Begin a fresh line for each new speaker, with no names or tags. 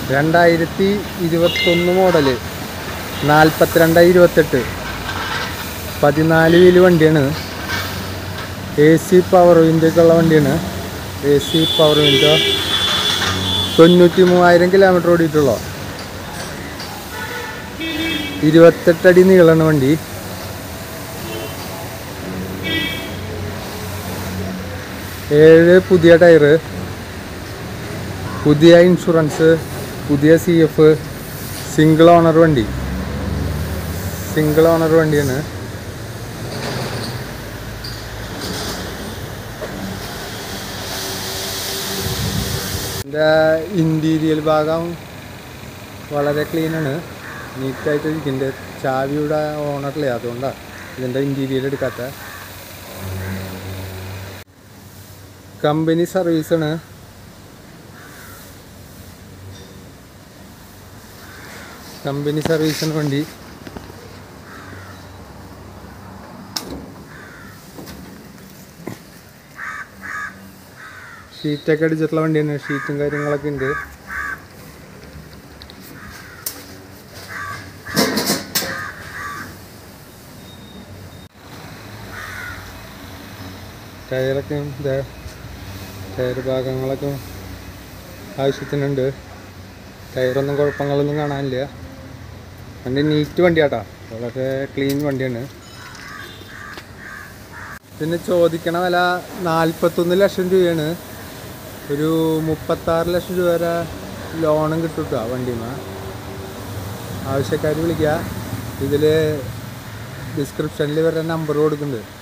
രണ്ടായിരത്തി ഇരുപത്തൊന്ന് മോഡല് നാൽപ്പത്തിരണ്ട് ഇരുപത്തെട്ട് പതിനാല് വീല് വണ്ടിയാണ് എ സി പവർ വിൻഡൊക്കെ ഉള്ള വണ്ടിയാണ് എ സി പവർ വിൻഡോ തൊണ്ണൂറ്റി മൂവായിരം കിലോമീറ്റർ ഓടിയിട്ടുള്ളൂ ഇരുപത്തെട്ടടി നീളമാണ് വണ്ടി ഏഴ് പുതിയ ടയറ് പുതിയ ഇൻഷുറൻസ് പുതിയ സി എഫ് സിംഗിൾ ഓണർ വണ്ടി സിംഗിൾ ഓണർ വണ്ടിയാണ് ഇതിൻ്റെ ഇൻറ്റീരിയൽ ഭാഗം വളരെ ക്ലീനാണ് നീറ്റായിട്ട് ഇരിക്കുന്നുണ്ട് ചാവിയുടെ ഓണറില്ലേ അതുകൊണ്ടാണ് ഇതിൻ്റെ ഇൻറ്റീരിയൽ എടുക്കാത്ത കമ്പനി സർവീസാണ് കമ്പനി സർവീസിന് വണ്ടി ഷീറ്റൊക്കെ അടിച്ചിട്ടുള്ള വണ്ടിയാണ് ഷീറ്റും കാര്യങ്ങളൊക്കെ ഉണ്ട് ടയറൊക്കെ ഇതാ ടയർ ഭാഗങ്ങളൊക്കെ ആവശ്യത്തിനുണ്ട് ടയറൊന്നും കുഴപ്പങ്ങളൊന്നും കാണാനില്ല വണ്ടി നീറ്റ് വണ്ടിയാട്ടാ വളരെ ക്ലീൻ വണ്ടിയാണ് ഇതിന് ചോദിക്കണ വില നാൽപ്പത്തൊന്ന് ലക്ഷം രൂപയാണ് ഒരു മുപ്പത്താറ് ലക്ഷം രൂപ വരെ ലോണും കിട്ടും കേട്ടോ വണ്ടിമ ആവശ്യക്കാർ വിളിക്കുക ഇതിൽ ഡിസ്ക്രിപ്ഷനിൽ വരെ നമ്പർ കൊടുക്കുന്നുണ്ട്